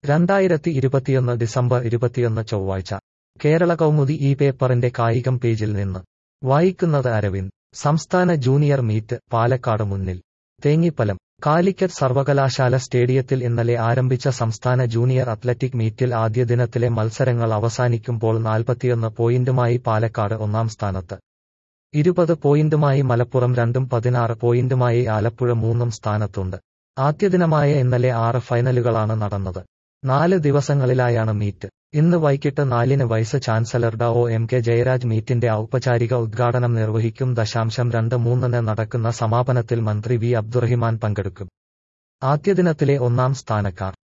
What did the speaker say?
രണ്ടായിരത്തി ഇരുപത്തിയൊന്ന് ഡിസംബർ ഇരുപത്തിയൊന്ന് ചൊവ്വാഴ്ച കേരള കൗമുദി ഈ പേപ്പറിന്റെ കായികം പേജിൽ നിന്ന് വായിക്കുന്നത് അരവിന്ദ് സംസ്ഥാന ജൂനിയർ മീറ്റ് പാലക്കാട് മുന്നിൽ തേങ്ങിപ്പലം കാലിക്കറ്റ് സർവകലാശാല സ്റ്റേഡിയത്തിൽ ഇന്നലെ ആരംഭിച്ച സംസ്ഥാന ജൂനിയർ അത്ലറ്റിക് മീറ്റിൽ ആദ്യ ദിനത്തിലെ മത്സരങ്ങൾ അവസാനിക്കുമ്പോൾ നാൽപ്പത്തിയൊന്ന് പോയിന്റുമായി പാലക്കാട് ഒന്നാം സ്ഥാനത്ത് ഇരുപത് പോയിന്റുമായി മലപ്പുറം രണ്ടും പതിനാറ് പോയിന്റുമായി ആലപ്പുഴ മൂന്നും സ്ഥാനത്തുണ്ട് ആദ്യദിനമായ ഇന്നലെ ആറ് ഫൈനലുകളാണ് നടന്നത് നാല് ദിവസങ്ങളിലായാണ് മീറ്റ് ഇന്ന് വൈകിട്ട് നാലിന് വൈസ് ചാൻസലർ ഡ ഒ എം കെ ജയരാജ് മീറ്റിന്റെ ഔപചാരിക ഉദ്ഘാടനം നിർവഹിക്കും ദശാംശം രണ്ട് മൂന്നിന് നടക്കുന്ന സമാപനത്തിൽ മന്ത്രി വി അബ്ദുറഹിമാൻ പങ്കെടുക്കും ആദ്യദിനത്തിലെ ഒന്നാം സ്ഥാനക്കാർ